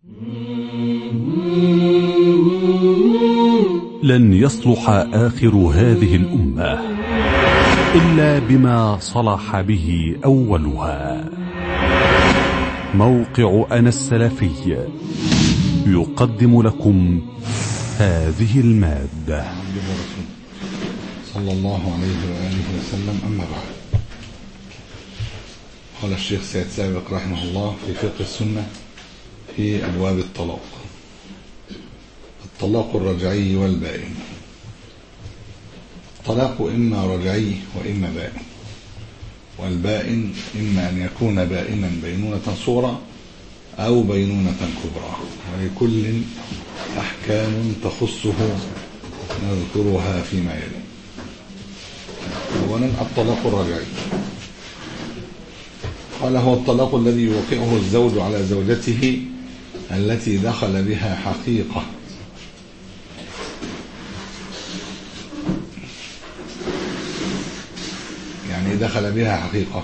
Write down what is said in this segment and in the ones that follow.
لن يصلح آخر هذه الأمة إلا بما صلح به أولها موقع أنا السلفي يقدم لكم هذه المادة عبده ورسوله صلى الله عليه وآله وسلم أما بعد قال الشيخ سيد سابق رحمه الله في فقه السنة في أبواب الطلاق الطلاق الرجعي والبائن الطلاق إما رجعي وإما بائن والبائن إما أن يكون بائنا بينونة صغرى أو بينونة كبرى ولكل أحكام تخصه نذكرها فيما يلي أولا الطلاق الرجعي قال هو الطلاق الذي يوقعه الزوج على زوجته التي دخل بها حقيقة يعني دخل بها حقيقة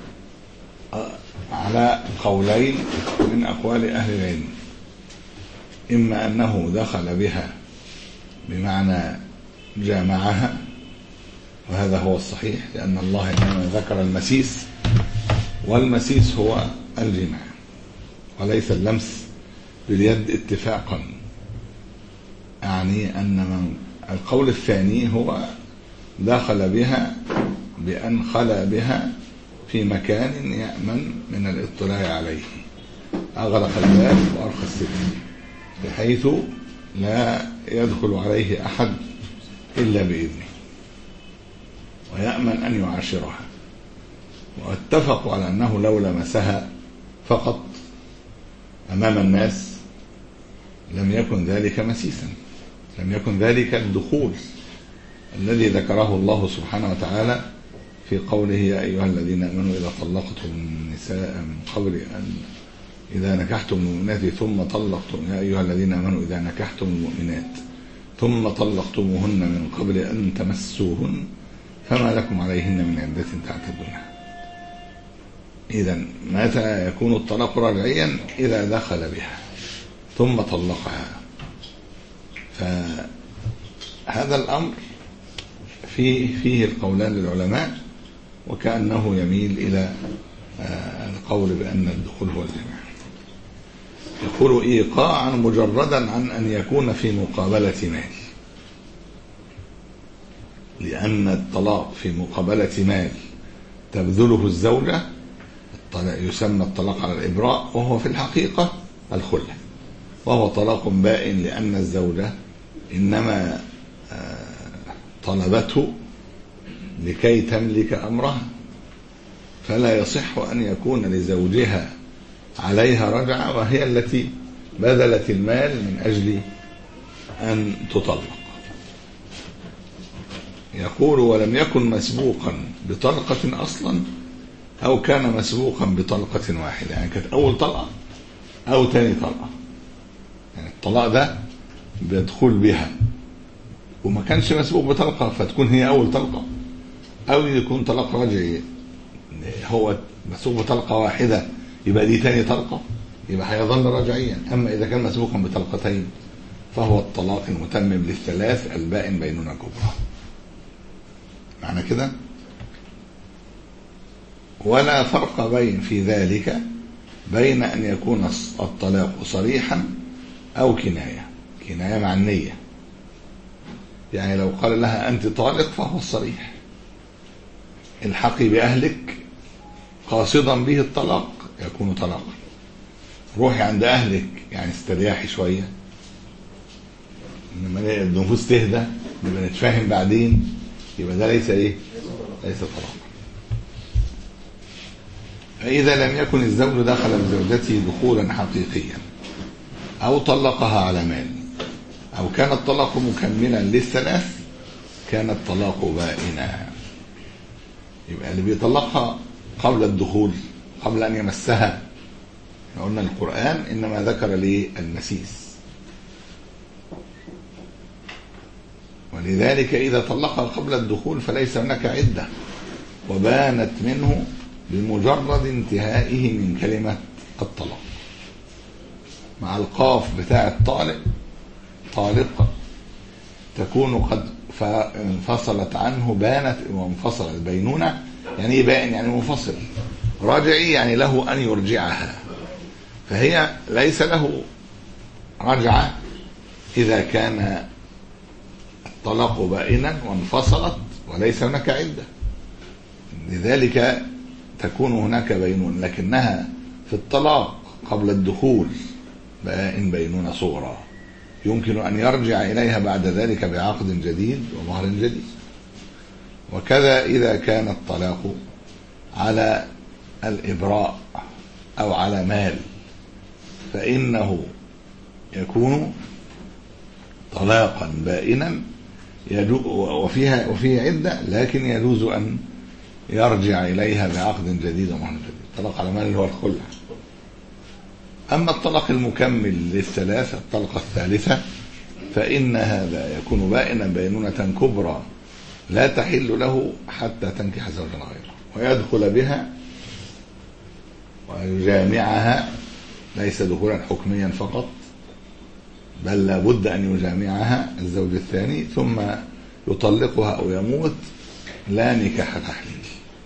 على قولين من أقوال أهل العلم إما أنه دخل بها بمعنى جامعها وهذا هو الصحيح لأن الله إنما ذكر المسيس والمسيس هو الجماع وليس اللمس باليد اتفاقا يعني أن من القول الثاني هو دخل بها بأن خلا بها في مكان يأمن من الاطلاع عليه أغلق الباب وأرخى الستر بحيث لا يدخل عليه أحد إلا بإذنه ويأمن أن يعاشرها واتفقوا على أنه لو لمسها فقط أمام الناس لم يكن ذلك مسيسا لم يكن ذلك الدخول الذي ذكره الله سبحانه وتعالى في قوله يا أيها الذين آمنوا إذا طلقتم النساء من قبل أن إذا نكحتم المؤمنات ثم طلقتم يا أيها الذين آمنوا إذا نكحتم المؤمنات ثم طلقتموهن من قبل أن تمسوهن فما لكم عليهن من عدة تعتدونها إذا متى يكون الطلاق رجعيا إذا دخل بها ثم طلقها فهذا الأمر فيه فيه القولان للعلماء وكأنه يميل إلى القول بأن الدخول هو الجماع يقول إيقاعا مجردا عن أن يكون في مقابلة مال لأن الطلاق في مقابلة مال تبذله الزوجة يسمى الطلاق على الإبراء وهو في الحقيقة الخلة وهو طلاق بائن لأن الزوجة إنما طلبته لكي تملك أمرها فلا يصح أن يكون لزوجها عليها رجعة وهي التي بذلت المال من أجل أن تطلق يقول ولم يكن مسبوقا بطلقة أصلا أو كان مسبوقا بطلقة واحدة يعني كانت أول طلقة أو تاني طلقة يعني الطلاق ده بيدخل بها وما كانش مسبوق بطلقة فتكون هي أول طلقة أو يكون طلاق رجعي هو مسبوق بطلقة واحدة يبقى دي تاني طلقة يبقى هيظل رجعيا أما إذا كان مسبوقا بطلقتين فهو الطلاق المتمم للثلاث البائن بينونة كبرى معنى كده ولا فرق بين في ذلك بين أن يكون الطلاق صريحا أو كناية كناية مع النية يعني لو قال لها أنت طالق فهو الصريح الحقي بأهلك قاصدا به الطلاق يكون طلاقا روحي عند أهلك يعني استرياحي شوية لما النفوس تهدى نبقى نتفاهم بعدين يبقى ده ليس ايه ليس طلاقا فإذا لم يكن الزوج دخل بزوجته دخولا حقيقيا أو طلقها على مال أو كان الطلاق مكملا للثلاث كان الطلاق بائنا يبقى اللي بيطلقها قبل الدخول قبل أن يمسها قلنا القرآن إنما ذكر لي المسيس ولذلك إذا طلقها قبل الدخول فليس هناك عدة وبانت منه بمجرد انتهائه من كلمة الطلاق مع القاف بتاع الطالق طالق تكون قد انفصلت عنه بانت وانفصلت بينونة يعني ايه بائن يعني منفصل راجعي يعني له أن يرجعها فهي ليس له رجعة إذا كان الطلاق بائنا وانفصلت وليس هناك عدة لذلك تكون هناك بينون لكنها في الطلاق قبل الدخول بائن بينونة صغرى يمكن أن يرجع إليها بعد ذلك بعقد جديد ومهر جديد وكذا إذا كان الطلاق على الإبراء أو على مال فإنه يكون طلاقا بائنا وفيها وفيه عدة لكن يجوز أن يرجع إليها بعقد جديد ومهر جديد الطلاق على مال اللي هو الخلع أما الطلاق المكمل للثلاث الطلقة الثالثة فإن هذا يكون بائنا بينونة كبرى لا تحل له حتى تنكح زوجا غيره ويدخل بها ويجامعها ليس دخولا حكميا فقط بل لابد أن يجامعها الزوج الثاني ثم يطلقها أو يموت لا نكاح تحليل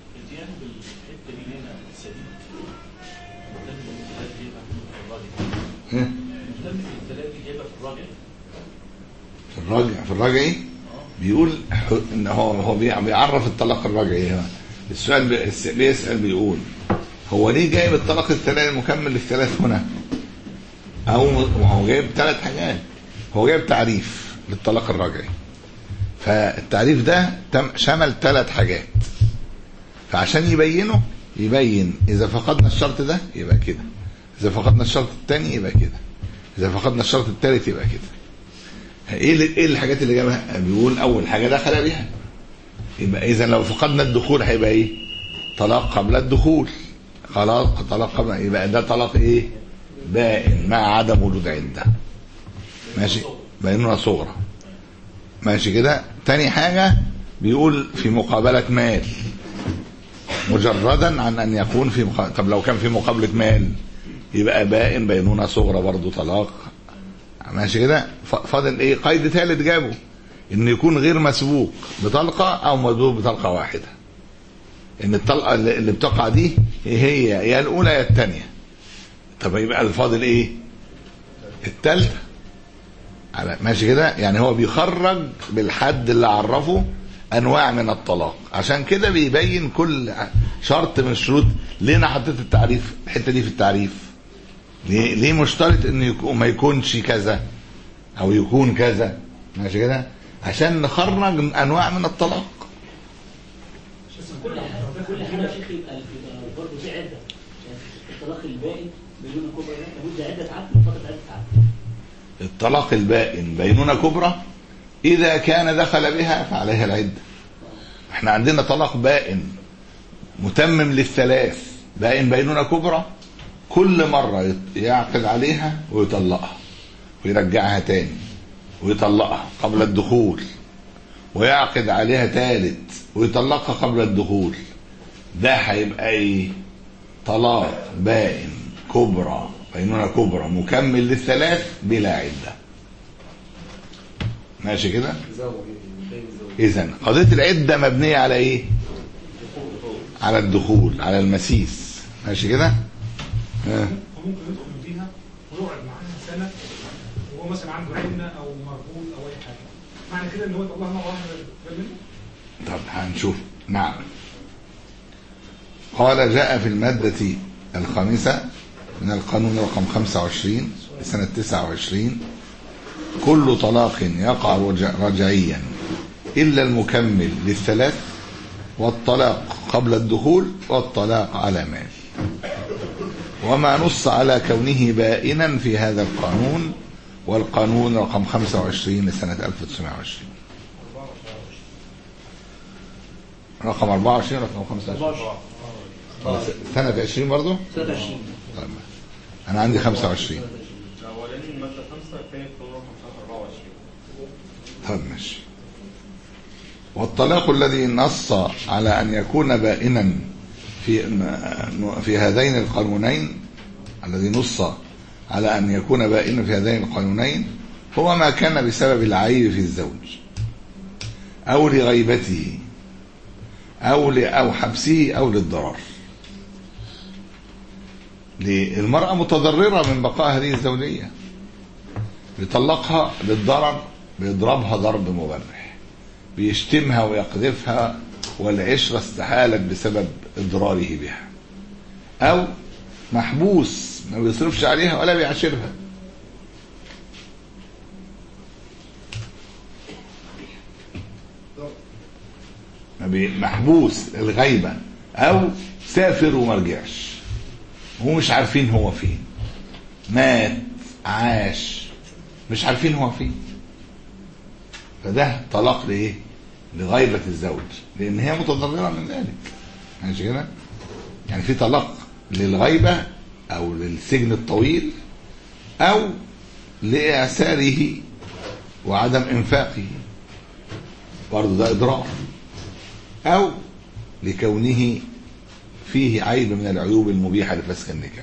في الراجع في الراجعي بيقول ان هو هو بيعرف الطلاق الراجعي السؤال بيسال بيقول هو ليه جايب الطلاق الثلاث المكمل للثلاث هنا او هو جايب ثلاث حاجات هو جايب تعريف للطلاق الراجعي فالتعريف ده شمل ثلاث حاجات فعشان يبينه يبين اذا فقدنا الشرط ده يبقى كده اذا فقدنا الشرط الثاني يبقى كده اذا فقدنا الشرط الثالث يبقى كده ايه ايه الحاجات اللي جابها بيقول اول حاجه دخل بها يبقى اذا لو فقدنا الدخول هيبقى ايه طلاق قبل الدخول خلاص طلاق قبل يبقى ده طلاق ايه بائن مع عدم وجود عده ماشي بينونة صغرى ماشي كده تاني حاجة بيقول في مقابلة مال مجردا عن ان يكون في مقابلة طب لو كان في مقابلة مال يبقى بائن بينونة صغرى برضه طلاق ماشي كده فاضل ايه قيد ثالث جابه ان يكون غير مسبوق بطلقة او مسبوق بطلقة واحدة ان الطلقة اللي بتقع دي هي يا الاولى يا الثانية طب يبقى الفاضل ايه الثالثة على ماشي كده يعني هو بيخرج بالحد اللي عرفه انواع من الطلاق عشان كده بيبين كل شرط من الشروط ليه انا حطيت التعريف الحته دي في التعريف ليه ليه مشترط انه يكون ما يكونش كذا او يكون كذا ماشي كده عشان نخرج انواع من الطلاق كل حاجه كل حاجه يا شيخ يبقى برضه في عده يعني الطلاق البائن بدون كبرى لابد عده عدل فقط عده عدل الطلاق البائن بينونة كبرى إذا كان دخل بها فعليها العدة احنا عندنا طلاق بائن متمم للثلاث بائن بينونة كبرى كل مرة يعقد عليها ويطلقها ويرجعها تاني ويطلقها قبل الدخول ويعقد عليها ثالث ويطلقها قبل الدخول ده هيبقى ايه طلاق بائن كبرى بينونة كبرى مكمل للثلاث بلا عدة ماشي كده اذا قضية العدة مبنية على ايه على الدخول على المسيس ماشي كده ها. وممكن يدخل فيها ويقعد معاها سنه وهو مثلا عنده عينه او مرهون او اي حاجه معنى كده ان هو يطلعها مره واحده ده منه طب هنشوف نعم قال جاء في المادة الخامسة من القانون رقم 25 لسنة 29 كل طلاق يقع رجع- رجعيا إلا المكمل للثلاث والطلاق قبل الدخول والطلاق على مال وما نص على كونه بائنا في هذا القانون والقانون رقم 25 لسنة 1920 رقم 24 رقم 25 سنة 20 برضه 23 طيب. أنا عندي 25 الاولاني الماده 5 الثاني القانون رقم 24 طيب ماشي والطلاق الذي نص على أن يكون بائنا في في هذين القانونين الذي نص على أن يكون بائن في هذين القانونين هو ما كان بسبب العيب في الزوج أو لغيبته أو ل- أو حبسه أو للضرر ليه؟ المرأة متضررة من بقاء هذه الزوجية بيطلقها للضرر بيضربها ضرب مبرح بيشتمها ويقذفها والعشرة استحالت بسبب إضراره بها أو محبوس ما بيصرفش عليها ولا بيعاشرها ما بي- محبوس الغيبة أو سافر وما رجعش هو مش عارفين هو فين مات عاش مش عارفين هو فين فده طلاق لايه لغيبة الزوج لان هي متضررة من ذلك ماشي كده يعني في طلاق للغيبة او للسجن الطويل او لإعساره وعدم انفاقه برضه ده اضرار او لكونه فيه عيب من العيوب المبيحة لفسخ النكاح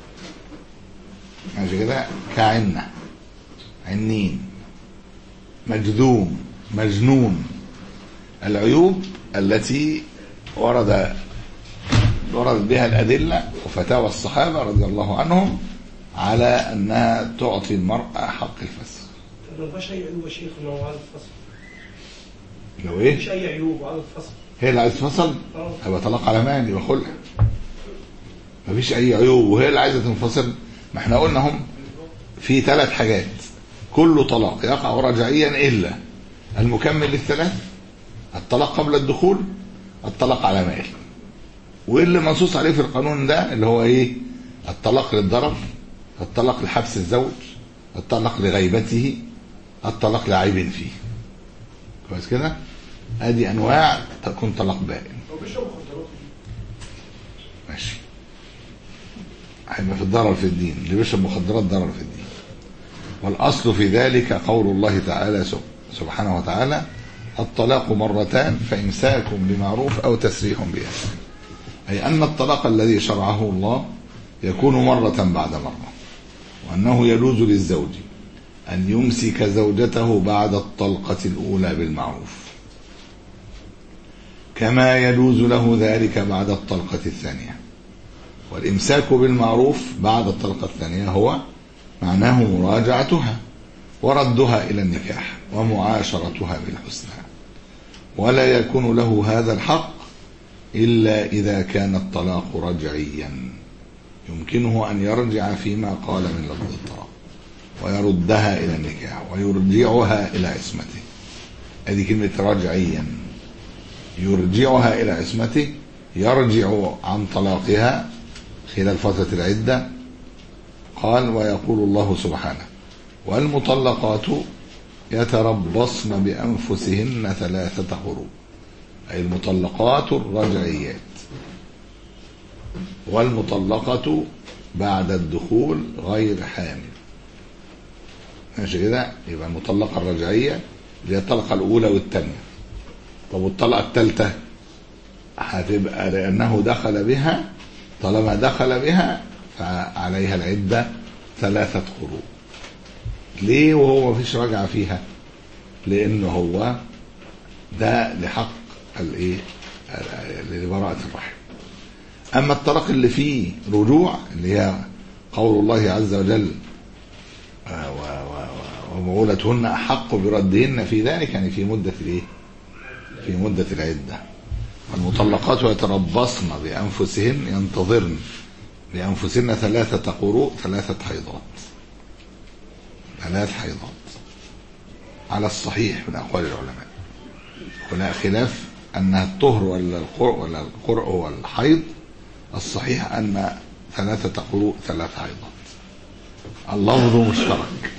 ماشي كده كعنة عنين مجذوم مجنون العيوب التي ورد وردت بها الأدلة وفتاوى الصحابة رضي الله عنهم على أنها تعطي المرأة حق الفسخ ما فيهاش اي عيوب يا شيخ انه هو عدد فصل لو مفيش ايه اي عيوب وعدد فصل هي اللي عايز تنفصل اه هيبقى طلاق على مال يبقى خلع مفيش اي عيوب وهي اللي عايزه تنفصل ما احنا قلنا هم في ثلاث حاجات كل طلاق يقع رجعيا الا المكمل للثلاث الطلاق قبل الدخول الطلاق على مال واللي منصوص عليه في القانون ده اللي هو ايه الطلاق للضرر الطلاق لحبس الزوج الطلاق لغيبته الطلاق لعيب فيه كويس كده ادي انواع تكون طلاق بائن هو بيشرب مخدرات ماشي هيبقى في الضرر في الدين اللي بيشرب مخدرات ضرر في الدين والاصل في ذلك قول الله تعالى سب- سبحانه وتعالى الطلاق مرتان فامساك بمعروف او تسريح باحسان اي ان الطلاق الذي شرعه الله يكون مره بعد مره وانه يجوز للزوج ان يمسك زوجته بعد الطلقه الاولى بالمعروف كما يجوز له ذلك بعد الطلقة الثانية والإمساك بالمعروف بعد الطلقة الثانية هو معناه مراجعتها وردها إلى النكاح ومعاشرتها بالحسنى ولا يكون له هذا الحق إلا إذا كان الطلاق رجعيا يمكنه أن يرجع فيما قال من لفظ الطلاق ويردها إلى النكاح ويرجعها إلى عصمته هذه كلمة رجعيا يرجعها إلى عصمته يرجع عن طلاقها خلال فترة العدة قال ويقول الله سبحانه والمطلقات يتربصن بأنفسهن ثلاثة قروء أي المطلقات الرجعيات والمطلقة بعد الدخول غير حامل ماشي كده يبقى المطلقة الرجعية اللي هي الطلقة الأولى والثانية طب والطلقة الثالثة هتبقى لأنه دخل بها طالما دخل بها فعليها العدة ثلاثة قروء ليه وهو مفيش رجعة فيها لأن هو ده لحق الايه لبراءة الرحم أما الطلاق اللي فيه رجوع اللي هي قول الله عز وجل آه، و- و- و- وبعولتهن أحق بردهن في ذلك يعني في مدة الايه في مدة العدة والمطلقات يتربصن بأنفسهن ينتظرن بأنفسهن ثلاثة قروء ثلاثة حيضات ثلاث حيضات على الصحيح من أقوال العلماء هنا خلاف أنها الطهر ولا القرء ولا القرء والحيض الصحيح أن ثلاثة قروء ثلاث حيضات اللفظ مشترك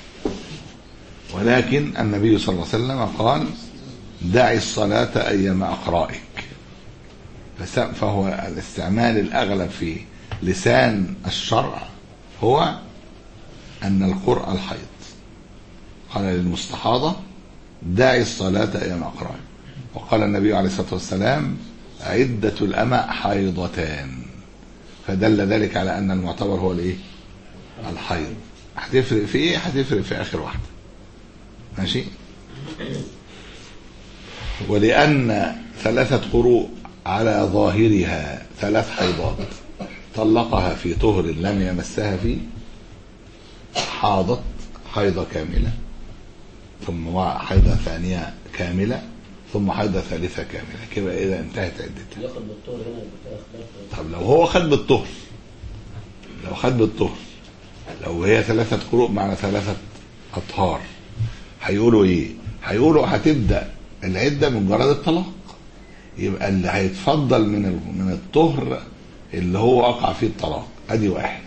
ولكن النبي صلى الله عليه وسلم قال دعي الصلاة أيام أقرائك فس- فهو الاستعمال الأغلب في لسان الشرع هو أن القرء الحيض قال للمستحاضة دعي الصلاة أيام أقرائك وقال النبي عليه الصلاة والسلام عدة الأمة حيضتان فدل ذلك على أن المعتبر هو الإيه؟ الحيض هتفرق في ايه هتفرق في اخر واحده ماشي ولان ثلاثه قروء على ظاهرها ثلاث حيضات طلقها في طهر لم يمسها فيه حاضت حيضه كامله ثم حيضه ثانيه كامله ثم حيضه ثالثه كامله كده اذا انتهت عدتها ياخد دكتور هنا يبقى اختلاف طب لو هو خد بالطهر لو خد بالطهر لو هي ثلاثة قروء معنى ثلاثة أطهار هيقولوا إيه؟ هيقولوا هتبدأ العدة من مجرد الطلاق يبقى اللي هيتفضل من ال- من الطهر اللي هو وقع فيه الطلاق ادي واحد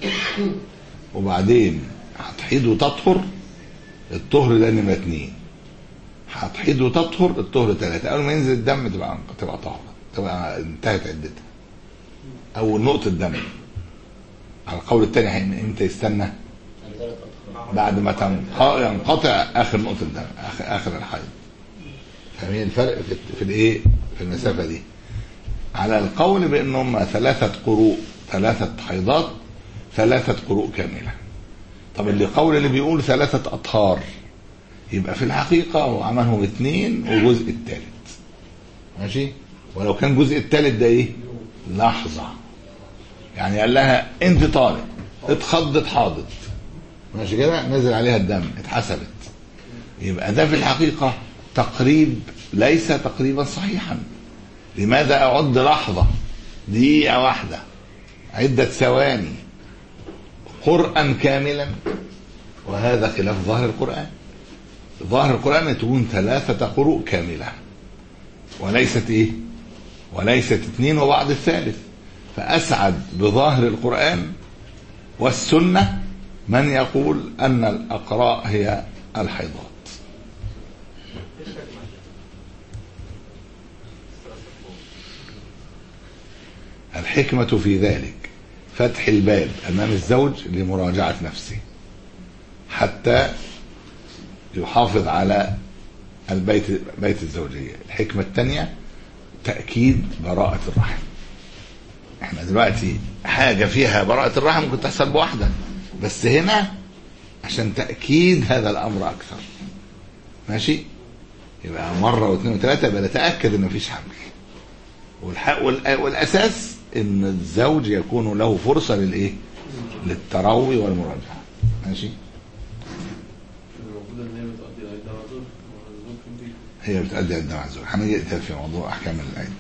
وبعدين هتحيد وتطهر الطهر ده نمرة اتنين هتحيد وتطهر الطهر ثلاثة أول ما ينزل الدم تبقى تبقى طاهرة تبقى انتهت عدتها أول نقطة دم على القول الثاني هي- امتى يستنى يعني ثلاث اطهار بعد ما تنق- ينقطع آخر نقطة دم آخر, آخر الحيض فاهمين الفرق في, في الإيه في المسافة دي على القول بأن هم ثلاثة قروء ثلاثة حيضات ثلاثة قروء كاملة طب اللي قول اللي بيقول ثلاثة أطهار يبقى في الحقيقة هو عملهم اثنين وجزء الثالث ماشي ولو كان الجزء الثالث ده ايه لحظة يعني قال لها انت طالق اتخضت حاضت ماشي كده نزل عليها الدم اتحسبت يبقى ده في الحقيقة تقريب ليس تقريبا صحيحا لماذا أعد لحظة دقيقة واحدة عدة ثواني قرآن كاملا وهذا خلاف ظاهر القرآن ظاهر القرآن أن تكون ثلاثة قروء كاملة وليست إيه وليست اثنين وبعض الثالث فأسعد بظاهر القرآن والسنة من يقول أن الأقراء هي الحيضات الحكمة في ذلك فتح الباب أمام الزوج لمراجعة نفسه حتى يحافظ على البيت بيت الزوجية الحكمة الثانية تأكيد براءة الرحم احنا دلوقتي حاجة فيها براءة الرحم ممكن تحصل بواحدة بس هنا عشان تأكيد هذا الأمر أكثر ماشي يبقى مرة واثنين وثلاثة يبقى نتأكد إن مفيش حمل والح... والأ- والأساس إن الزوج يكون له فرصة للإيه؟ للتروي والمراجعة ماشي المفروض ان هي بتقضي العيد على طول والزوج في البيت هي بتأدي عند مع الزوج هنيجي في موضوع أحكام العدة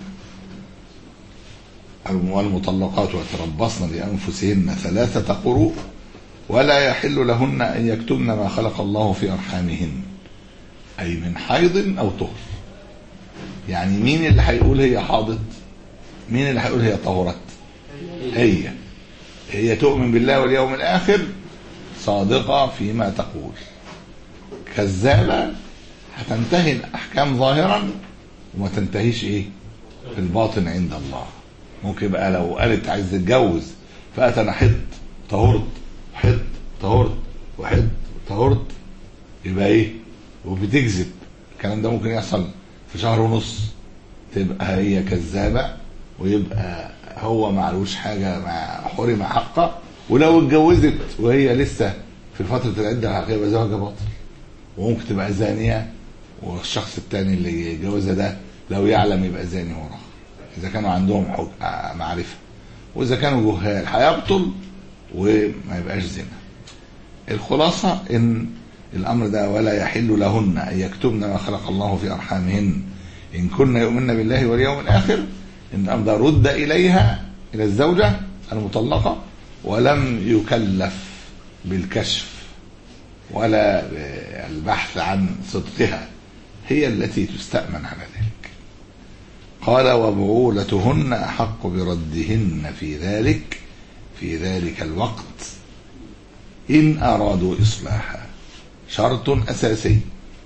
والمطلقات يتربصن بأنفسهن ثلاثة قروء ولا يحل لهن أن يكتمن ما خلق الله في أرحامهن أي من حيض أو طهر يعني مين اللي هيقول هي حاضت مين اللي هيقول هي طهرت هي هي تؤمن بالله واليوم الآخر صادقة فيما تقول كذابة هتنتهي الأحكام ظاهرا وما تنتهيش إيه في الباطن عند الله ممكن يبقى لو قالت عايز تتجوز فقالت أنا حط طهرت حط طهرت وحط طهرت يبقى إيه وبتكذب الكلام ده ممكن يحصل في شهر ونص تبقى هي كذابة ويبقى هو معلوش حاجة مع حرم حقه ولو اتجوزت وهي لسه في فترة العدة الحقيقية يبقى زواجها باطل وممكن تبقى زانية والشخص التاني اللي يتجوزها ده لو يعلم يبقى زاني وراها إذا كانوا عندهم حج... آه، معرفة وإذا كانوا جهال هيبطل وما يبقاش زنا الخلاصة إن الأمر ده ولا يحل لهن أن يكتمن ما خلق الله في أرحامهن إن كن يؤمن بالله واليوم الآخر إن الأمر ده رد إليها إلى الزوجة المطلقة ولم يكلف بالكشف ولا البحث عن صدقها هي التي تستأمن على ذلك قال وبعولتهن أحق بردهن في ذلك في ذلك الوقت إن أرادوا إصلاحا شرط أساسي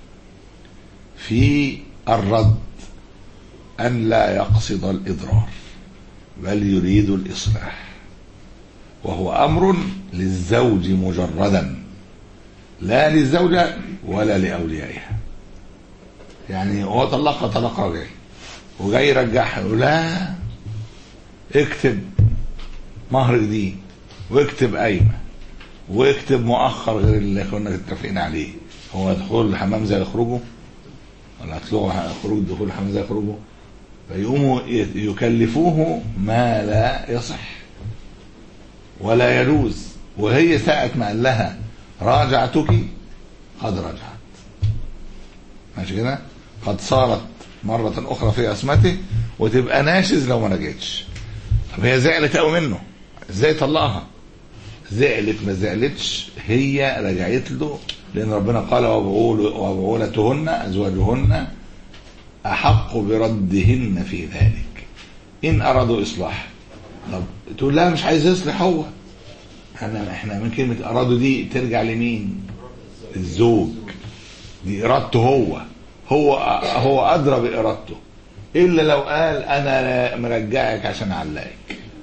في الرد أن لا يقصد الإضرار بل يريد الإصلاح وهو أمر للزوج مجردا لا للزوجة ولا لأوليائها يعني هو طلقها طلاق رجعي وجاي يرجعها يقول لا اكتب مهر جديد واكتب قايمة واكتب مؤخر غير اللي كنا متفقين عليه هو دخول الحمام زي يخرجوا ولا طلوع خروج دخول الحمام زي يخرجوا فيقوموا ي- يكلفوه ما لا يصح ولا يجوز وهي ساعة ما قال لها راجعتك قد رجعت ماشي كده قد صارت مرة أخرى في عصمته وتبقى ناشز لو ما رجعتش طب هي زعلت قوي منه ازاي طلقها زعلت ما زعلتش هي رجعت له لأن ربنا قال وبعول- وبعولتهن أزواجهن أحق بردهن في ذلك إن أرادوا إصلاح طب تقول لا مش عايز يصلح هو احنا احنا من كلمة أرادوا دي ترجع لمين؟ الزوج دي إرادته هو هو هو أدرى بإرادته إلا لو قال أنا مرجعك عشان أعلقك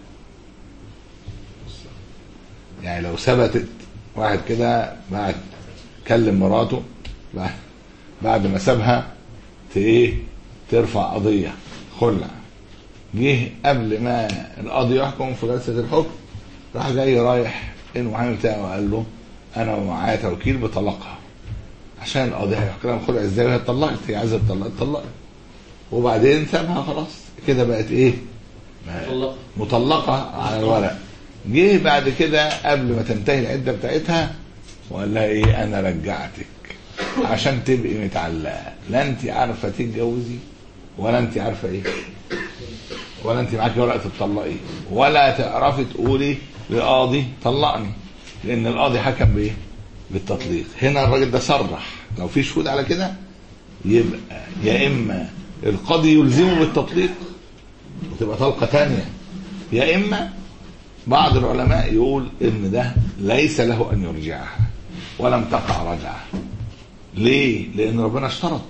يعني لو ثبتت واحد كده بعد كلم مراته بعد, بعد ما سابها ت- ايه ترفع قضية خلع جه قبل ما القاضي يحكم في جلسة الحكم راح جاي رايح المحامي بتاعه وقال له انا معايا توكيل بطلقها عشان القاضي هيحكم لها خلع ازاي وهي اتطلقت هي عايزه تطلق اتطلقت وبعدين سابها خلاص كده بقت ايه طلقها. مطلقة على الورق جه بعد كده قبل ما تنتهي العدة بتاعتها وقال لها ايه انا رجعتك عشان تبقي متعلقة لا انت عارفة تتجوزي ولا انت عارفة ايه ولا انت معاكي ورقة تطلقي ولا تعرفي تقولي لقاضي طلقني لان القاضي حكم بايه بالتطليق هنا الراجل ده صرح لو في شهود على كده يبقى يا اما القاضي يلزمه بالتطليق وتبقى طلقة تانية يا إما بعض العلماء يقول إن ده ليس له أن يرجعها ولم تقع رجعة ليه؟ لأن ربنا اشترط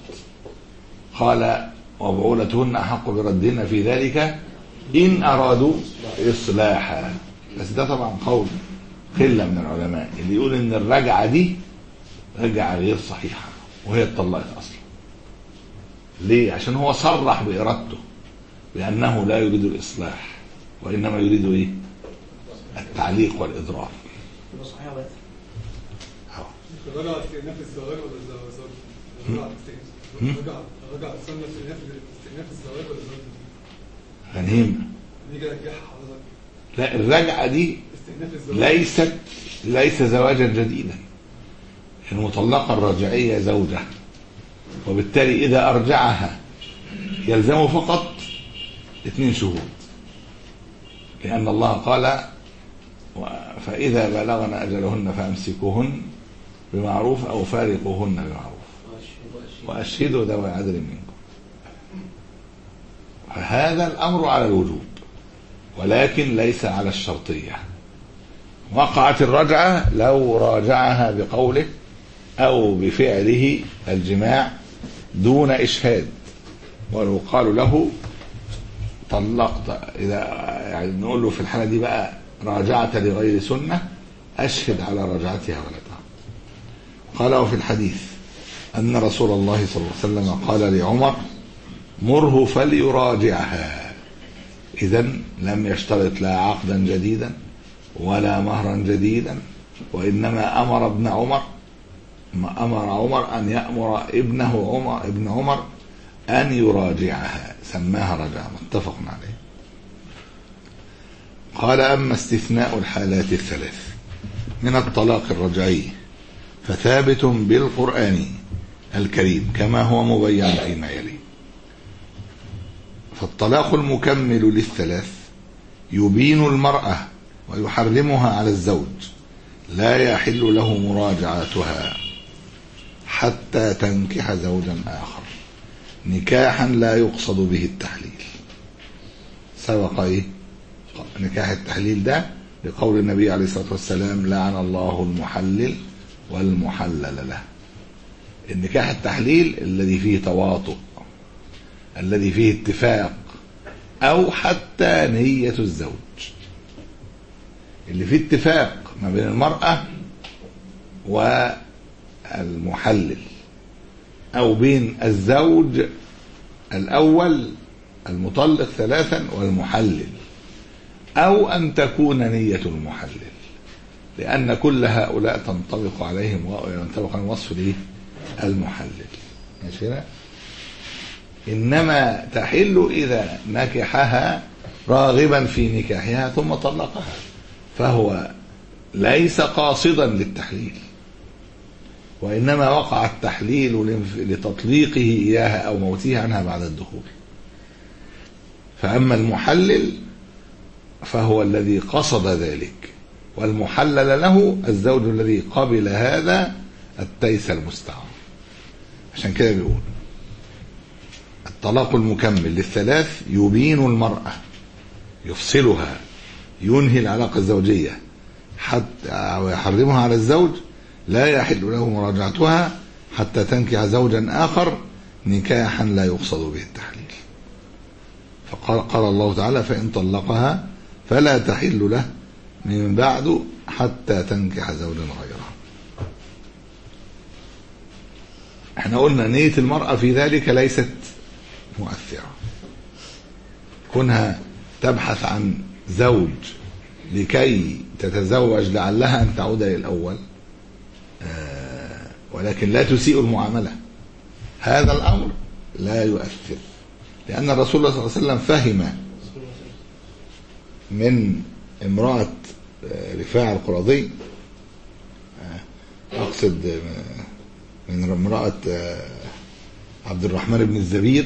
قال وبعولتهن أحق بردهن في ذلك إن أرادوا إصلاحا بس ده طبعا قول قلة من العلماء اللي يقول إن الرجعة دي رجعة غير صحيحة وهي اتطلقت أصلا ليه؟ عشان هو صرح بإرادته بأنه لا يريد الإصلاح وإنما يريد إيه؟ التعليق والإضرار يبقى صحيح ولا أهو. رجع استئناف الزواج ولا الزواج؟ رجع استئناف رجع رجع استنى استئناف استئناف الزواج ولا الزواج؟ غنيم نيجي نرجعها حضرتك لا الرجعة دي استئناف الزواج ليست ليس زواجا جديدا المطلقة الرجعية زوجة وبالتالي إذا أرجعها يلزمه فقط اثنين شهود لأن الله قال و- فإذا بلغن أجلهن فأمسكوهن بمعروف أو فارقوهن بمعروف وأشهدوا ذوي عدل منكم فهذا الأمر على الوجوب ولكن ليس على الشرطية وقعت الرجعة لو راجعها بقوله أو بفعله الجماع دون إشهاد ولو قالوا له طلقت إذا يعني نقول له في الحالة دي بقى راجعت لغير سنة أشهد على رجعتها ولدها قال وفي الحديث أن رسول الله صلى الله عليه وسلم قال لعمر مره فليراجعها إذا لم يشترط لا عقدا جديدا ولا مهرا جديدا وإنما أمر ابن عمر ما أمر عمر أن يأمر ابنه عمر ابن عمر أن يراجعها سماها رجعة متفق عليه قال أما استثناء الحالات الثلاث من الطلاق الرجعي فثابت بالقرآن الكريم كما هو مبين فيما يلي فالطلاق المكمل للثلاث يبين المرأة ويحرمها على الزوج لا يحل له مراجعتها حتى تنكح زوجا آخر نكاحا لا يقصد به التحليل سبق ايه نكاح التحليل ده لقول النبي عليه الصلاة والسلام لعن الله المحلل والمحلل له النكاح التحليل الذي فيه تواطؤ الذي فيه اتفاق او حتى نية الزوج اللي فيه اتفاق ما بين المرأة والمحلل او بين الزوج الاول المطلق ثلاثا والمحلل او ان تكون نية المحلل لأن كل هؤلاء تنطبق عليهم وينطبق عليهم وصف الايه؟ المحلل ماشي كده؟ إنما تحل إذا نكحها راغبا في نكاحها ثم طلقها فهو ليس قاصدا للتحليل وإنما وقع التحليل لانف- لتطليقه إياها أو موته عنها بعد الدخول فأما المحلل فهو الذي قصد ذلك والمحلل له الزوج الذي قبل هذا التيس المستعار عشان كده بيقول الطلاق المكمل للثلاث يبين المرأة يفصلها ينهي العلاقة الزوجية حتى ويحرمها على الزوج لا يحل له مراجعتها حتى تنكح زوجا آخر نكاحا لا يقصد به التحليل فقال قال الله تعالى فإن طلقها فلا تحل له من بعد حتى تنكح زوجا غيره احنا قلنا نية المرأة في ذلك ليست مؤثرة كونها تبحث عن زوج لكي تتزوج لعلها أن تعود للأول آه، ولكن لا تسيء المعاملة هذا الأمر لا يؤثر لأن الرسول صلى الله عليه وسلم فهم من امرأة آه، رفاع القرظي آه، أقصد آه، من امرأة آه، عبد الرحمن بن الزبير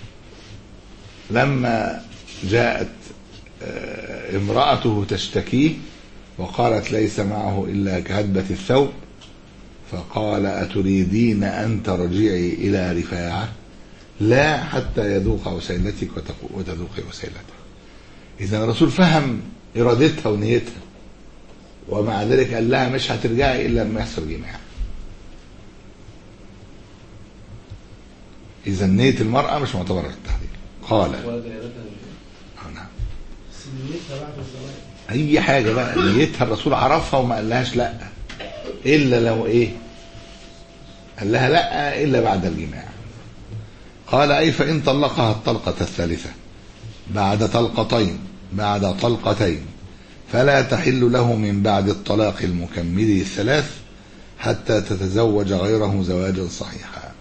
لما جاءت آه، امرأته تشتكيه وقالت ليس معه إلا كهدبة الثوب فقال أتريدين أن ترجعي إلى رفاعة لا حتى يذوق وسيلتك وتق- وتذوقي وسيلته إذا الرسول فهم إرادتها ونيتها ومع ذلك قال لها مش هترجعي إلا لما يحصل جماع إذا نية المرأة مش معتبرة للتحليل قال ولد عيادتها آه، نعم سنيتها بعد الزواج اي حاجه بقى نيتها الرسول عرفها وما قالهاش لا الا لو ايه قال لها لا الا بعد الجماع قال اي فان طلقها الطلقه الثالثه بعد طلقتين بعد طلقتين فلا تحل له من بعد الطلاق المكمل الثلاث حتى تتزوج غيره زواجا صحيحا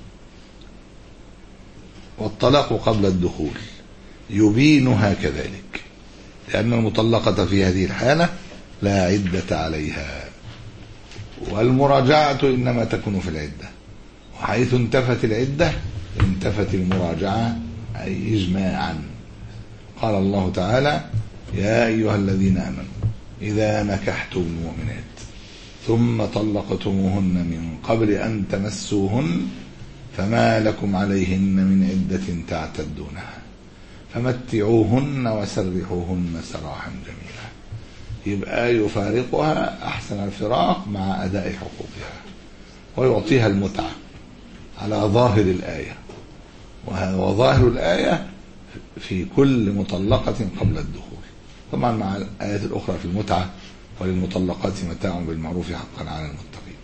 والطلاق قبل الدخول يبينها كذلك لأن المطلقة في هذه الحالة لا عدة عليها والمراجعة إنما تكون في العدة وحيث انتفت العدة انتفت المراجعة أي إجماعا قال الله تعالى يا أيها الذين آمنوا إذا نكحتم المؤمنات ثم طلقتموهن من قبل أن تمسوهن فما لكم عليهن من عدة تعتدونها فمتعوهن وسرحوهن سراحا جميلا يبقى يفارقها أحسن الفراق مع أداء حقوقها ويعطيها المتعة على ظاهر الآية وه- وظاهر الآية في كل مطلقة قبل الدخول طبعا مع الآيات الأخرى في المتعة وللمطلقات متاع بالمعروف حقا على المتقين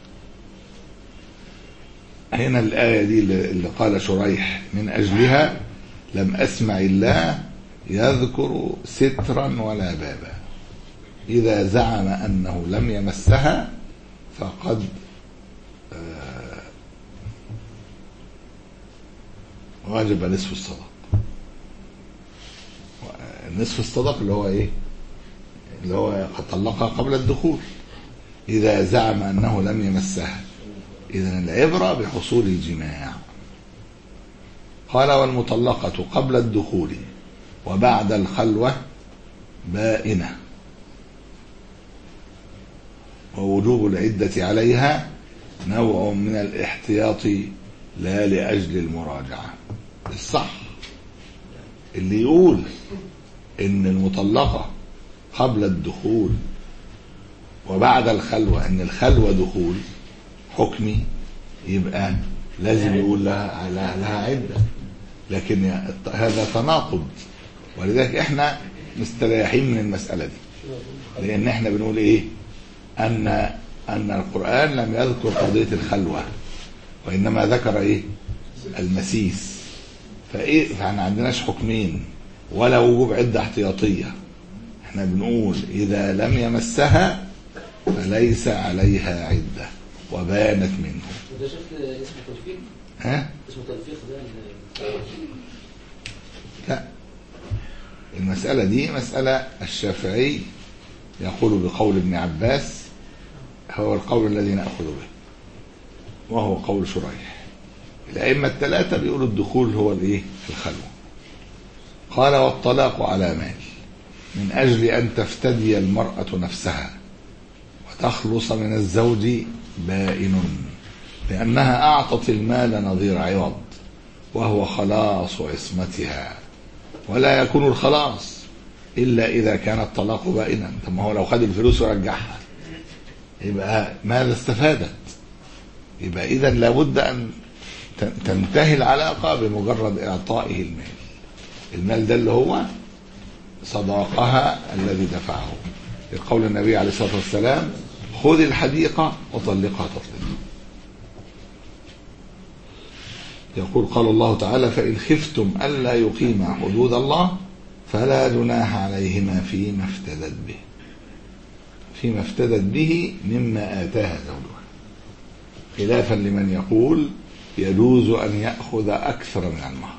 هنا الآية دي اللي اللي قال شريح من أجلها لم أسمع الله يذكر سترا ولا بابا إذا زعم أنه لم يمسها فقد آه، واجب نصف الصدق نصف الصدق اللي هو ايه اللي هو قد طلقها قبل الدخول إذا زعم أنه لم يمسها إذا العبرة بحصول الجماع قال والمطلقة قبل الدخول وبعد الخلوة بائنة ووجوب العدة عليها نوع من الاحتياط لا لأجل المراجعة الصح اللي يقول إن المطلقة قبل الدخول وبعد الخلوة إن الخلوة دخول حكمي يبقى لازم يقول لها لها, لها عدة لكن يا- هذا تناقض ولذلك احنا مستريحين من المسألة دي لأن احنا بنقول ايه أن أن القرآن لم يذكر قضية الخلوة وإنما ذكر ايه المسيس فايه فاحنا عندناش حكمين ولا وجوب عدة احتياطية احنا بنقول إذا لم يمسها فليس عليها عدة وبانت منه وده شكل اسمه تلفيق ها؟ اسمه تلفيق ده ال- لا المسألة دي مسألة الشافعي يقول بقول ابن عباس هو القول الذي نأخذ به وهو قول شريح الأئمة الثلاثة بيقولوا الدخول هو الإيه؟ الخلوة قال والطلاق على مال من أجل أن تفتدي المرأة نفسها وتخلص من الزوج بائن لأنها أعطت المال نظير عوض وهو خلاص عصمتها ولا يكون الخلاص إلا إذا كان الطلاق بائنا طب ما هو لو خد الفلوس ورجعها يبقى ماذا استفادت يبقى إذا لابد أن ت- تنتهي العلاقة بمجرد إعطائه المال المال ده اللي هو صداقها الذي دفعه لقول النبي عليه الصلاة والسلام خذ الحديقة وطلقها تطليقا يقول قال الله تعالى فإن خفتم ألا يقيما حدود الله فلا جناح عليهما فيما افتدت به فيما افتدت به مما آتاها زوجها خلافا لمن يقول يجوز أن يأخذ أكثر من المهر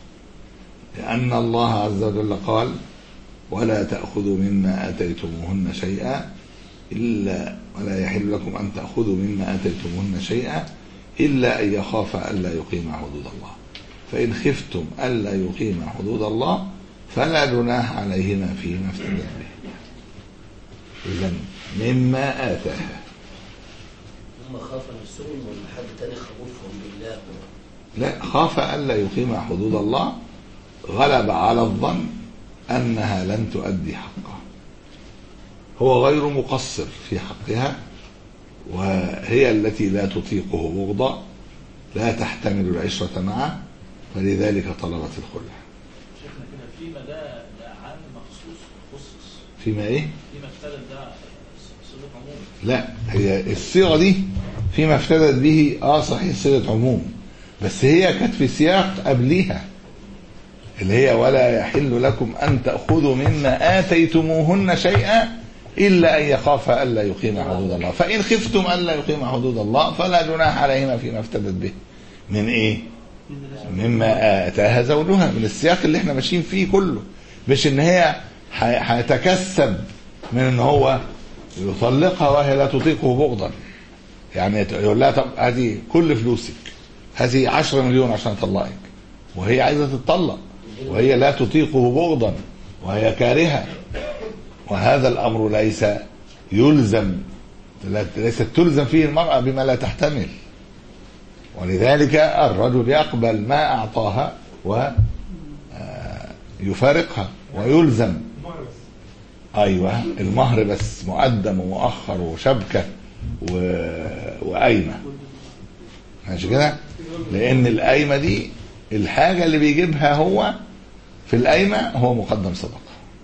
لأن الله عز وجل قال ولا تأخذوا مما آتيتموهن شيئا إلا ولا يحل لكم أن تأخذوا مما آتيتموهن شيئا إلا أن يخاف ألا يقيم حدود الله فإن خفتم ألا يقيم حدود الله فلا جناح عليهما فيما افتدت به إذا مما آتاها هم خافوا نفسهم ولا حد تاني خوفهم بالله لا خاف ألا يقيم حدود الله غلب على الظن أنها لن تؤدي حقها هو غير مقصر في حقها وهي التي لا تطيقه بغضا لا تحتمل العشرة معه فلذلك طلبت الخلع شيخنا كده فيما ده ده عام مخصوص خصص فيما ايه؟ فيما افتدت ده صيغه عموم لا هي الصيغة دي فيما افتدت به اه صحيح صيغة عموم بس هي كانت في سياق قبليها اللي هي ولا يحل لكم أن تأخذوا مما آتيتموهن شيئا إلا أن يخاف ألا يقيم حدود الله فإن خفتم ألا يقيم حدود الله فلا جناح عليهما فيما افتدت به من إيه مما آتاها زوجها من السياق اللي احنا ماشيين فيه كله مش ان هي ح- هيتكسب من ان هو يطلقها وهي لا تطيقه بغضا يعني يقول لها طب هذه كل فلوسك هذه 10 مليون عشان اطلقك وهي عايزه تتطلق وهي لا تطيقه بغضا وهي كارهه وهذا الامر ليس يلزم لا- ليست تلزم فيه المراه بما لا تحتمل ولذلك الرجل يقبل ما اعطاها ويفارقها ويلزم مهر بس ايوه المهر بس مقدم ومؤخر وشبكه و... وقايمه ماشي كده لان القايمه دي الحاجه اللي بيجيبها هو في القايمه هو مقدم صدقه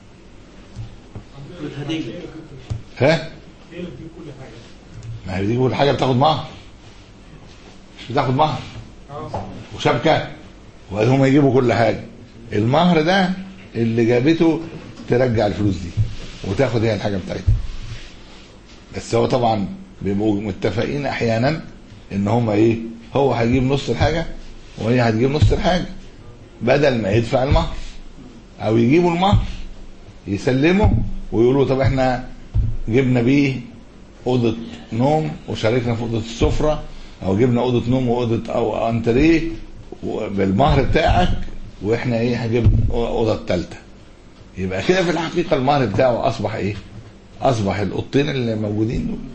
هديه ها هي اللي بتجيب كل حاجه ما هي دي كل حاجه بتاخد مهر مش بتاخد مهر اه صح وشبكه وهم يجيبوا كل حاجه المهر ده اللي جابته ترجع الفلوس دي وتاخد هي الحاجه بتاعتها بس هو طبعا بيبقوا متفقين احيانا ان هم ايه هو هيجيب نص الحاجه وهي هتجيب نص الحاجه بدل ما يدفع المهر او يجيبوا المهر يسلموا ويقولوا طب احنا جبنا بيه اوضه نوم وشاركنا في اوضه السفره او جبنا اوضه نوم واوضه او انتريه بالمهر بتاعك واحنا ايه هنجيب اوضه الثالثه يبقى كده في الحقيقه المهر بتاعه اصبح ايه؟ اصبح الاوضتين اللي موجودين دول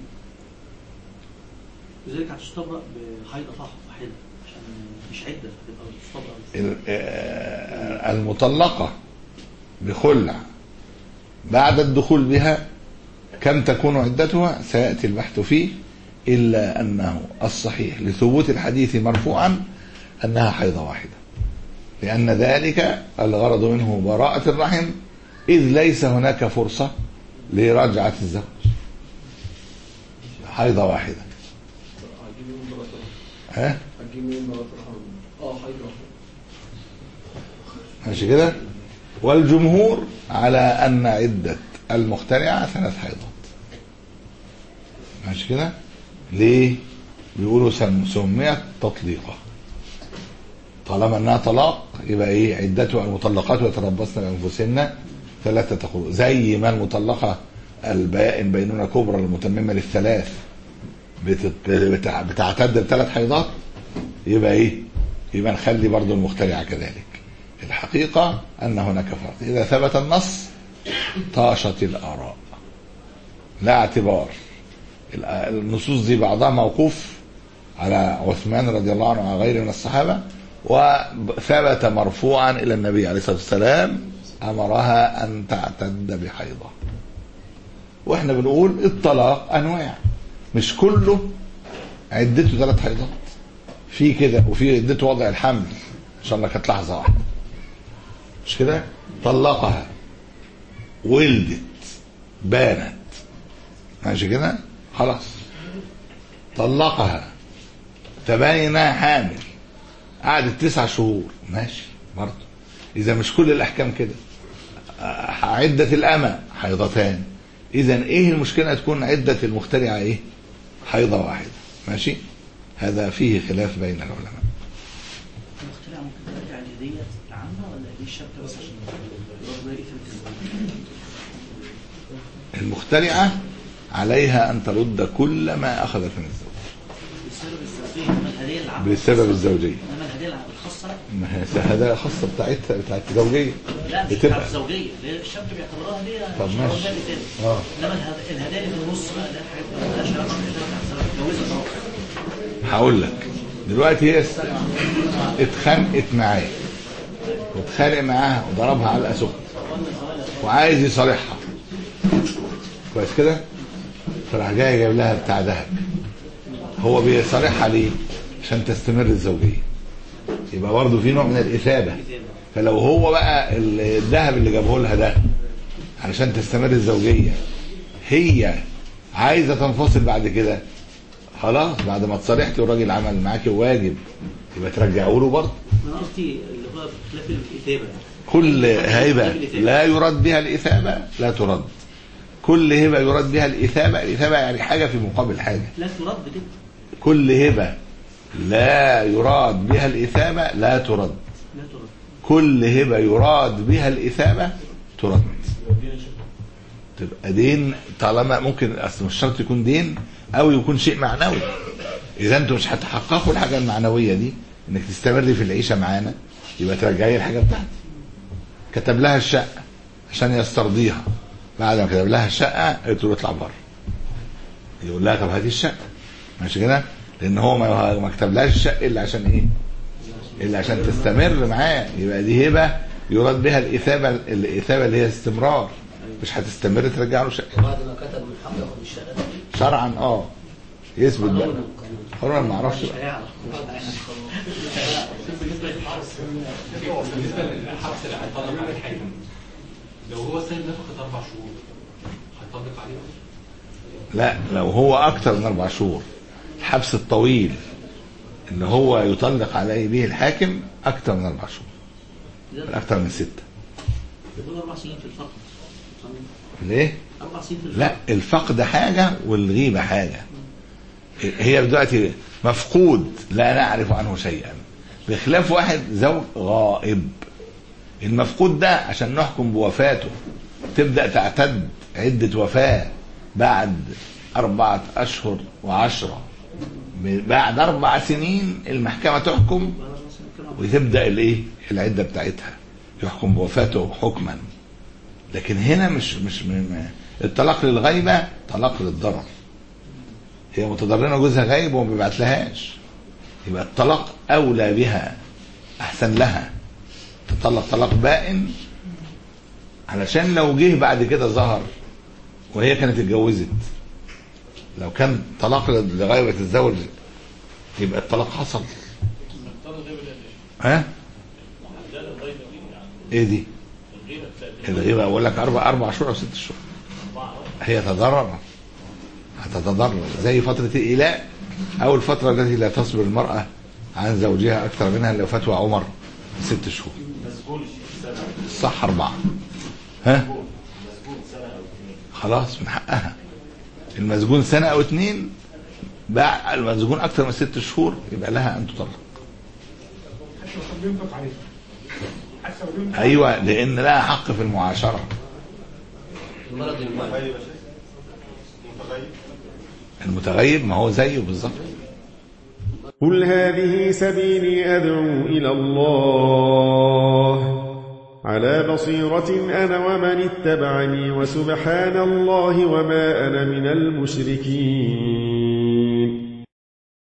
لذلك هتستبرأ بحيضة واحدة عشان مش عدة تبقى تستبرأ ال- آه، المطلقه بخلع بعد الدخول بها كم تكون عدتها سياتي البحث فيه الا انه الصحيح لثبوت الحديث مرفوعا انها حيضه واحده لان ذلك الغرض منه براءه الرحم اذ ليس هناك فرصه لرجعه الزوج حيضه واحده هتجيب يوم مرات ها هتجيب يوم مرات اه حيضة ماشي كده والجمهور على ان عده المخترعه ثلاث حيضات ماشي كده ليه بيقولوا سم- سميت تطليقة طالما انها طلاق يبقى ايه عدتها المطلقات يتربصن بانفسهن ثلاثة قروء زي ما المطلقة البائن بينونة كبرى المتممة للثلاث بتت- بتع- بتعتد بثلاث حيضات يبقى ايه يبقى نخلي برضو المخترعة كذلك الحقيقة ان هناك فرق اذا ثبت النص طاشت الاراء لا اعتبار ال- النصوص دي بعضها موقوف على عثمان رضي الله عنه وعلى غيره من الصحابة وثبت مرفوعا إلى النبي عليه الصلاة والسلام أمرها أن تعتد بحيضة وإحنا بنقول الطلاق أنواع مش كله عدته ثلاث حيضات في كده وفي عدته وضع الحمل إن شاء الله كانت لحظة واحدة مش كده طلقها ولدت بانت ماشي كده خلاص طلقها تبين انها حامل قعدت تسع شهور ماشي برضه اذا مش كل الاحكام كده آه، عدة الأمة حيضتان إذا إيه المشكلة تكون عدة المخترعة إيه؟ حيضة واحدة ماشي؟ هذا فيه خلاف بين العلماء المخترع ممكن ترجع لهدية عامة ولا دي الشبكة بس عشان برضه يقفل المخترعة عليها أن ترد كل ما أخذت من الزوج بسبب الزوجية انما الهدية العامة بسبب الزوجية انما الهدية العامة الخاصة لا ما هي هذا خاصة بتاعتها بتاعت الزوجية لا مش بتبقى بتاعت الزوجية لأن الشاب بيعتبرها هدية طب مش ماشي. هدية تاني اه انما الهد- الهدايا اللي في النص بقى ده حاجات ما لهاش علاقة بالهدايا بتاعت الزواج اتجوزت اهو هقول لك دلوقتي هي است- اتخانقت معاه واتخانق معاها وضربها علقه سخنه وعايز يصالحها كويس كده فراح جاي جايب لها بتاع ذهب هو بيصالحها ليه عشان تستمر الزوجيه يبقى برضه في نوع من الاثابه فلو هو بقى ال- الذهب اللي جابه لها ده علشان تستمر الزوجيه هي عايزه تنفصل بعد كده خلاص بعد ما اتصالحتي والراجل عمل معاكي واجب يبقى ترجعوا له برضه انا قصدي اللي هو خلاف الإثابة كل هبه لا يراد بها الاثابه لا ترد كل هبه يراد بها الاثابه الاثابه يعني حاجه في مقابل حاجه لا ترد كده كل هبه لا يراد بها الاثابه لا ترد لا ترد كل هبه يراد بها الاثابه ترد تبقى دين طالما ممكن اصل مش شرط يكون دين او يكون شيء معنوي اذا انتوا مش هتحققوا الحاجه المعنويه دي انك تستمري في العيشه معانا يبقى ترجعي الحاجه بتاعتي كتب لها الشقه عشان يسترضيها بعد ما كتب لها الشقه قلت له اطلع بره يقول لها طب هاتي الشقه ماشي كده لان هو ما ما كتبلهاش الشقه الا عشان ايه الا عشان تستمر معاه يبقى دي هبه يراد بها الاثابه الاثابه اللي هي استمرار مش هتستمر ترجع له شقه بعد ما كتب من حقه ياخد الشقه دي شرعا اه يثبت بقى قانونا ما اعرفش مش بقى هيعرف بالنسبه للحبس اللي هيطلق على الحاكم لو هو سايب نفقه اربع شهور هيطبق عليه لا لو هو اكتر من اربع شهور الحبس الطويل اللي هو يطلق عليه به الحاكم اكتر من اربع شهور اكتر من سته دول اربع سنين في الفقر ليه؟ اربع سنين في الفقر لا الفقد حاجة والغيبة حاجة هي دلوقتي مفقود لا نعرف عنه شيئا بخلاف واحد زوج غائب المفقود ده عشان نحكم بوفاته تبدأ تعتد عدة وفاة بعد أربعة أشهر وعشرة بعد أربع سنين المحكمة تحكم وتبدأ الإيه العدة بتاعتها يحكم بوفاته حكما لكن هنا مش مش م- الطلاق للغيبة طلاق للضرر هي متضررة جوزها غايب وما بيبعت لهاش يبقى الطلاق أولى بها أحسن لها تطلق طلاق بائن علشان لو جه بعد كده ظهر وهي كانت اتجوزت لو كان طلاق لغيبة الزوج يبقى الطلاق حصل ها ايه دي الغيبة اقول لك اربع اربع شهور او ست شهور هي تضرر هتتضرر زي فترة الإيلاء أو الفترة التي لا تصبر المرأة عن زوجها أكثر منها لو فتوى عمر ست شهور صح أربعة ها خلاص من حقها المسجون سنة أو اتنين باع المسجون أكثر من ست شهور يبقى لها أن تطلق حتى لو كان بينفق عليه حتى لو بينفق أيوة لأن لها حق في المعاشرة المرض المعدي المتغيب ما هو زيه بالظبط قل هذه سبيلي أدعو إلى الله على بصيرة أنا ومن اتبعني وسبحان الله وما أنا من المشركين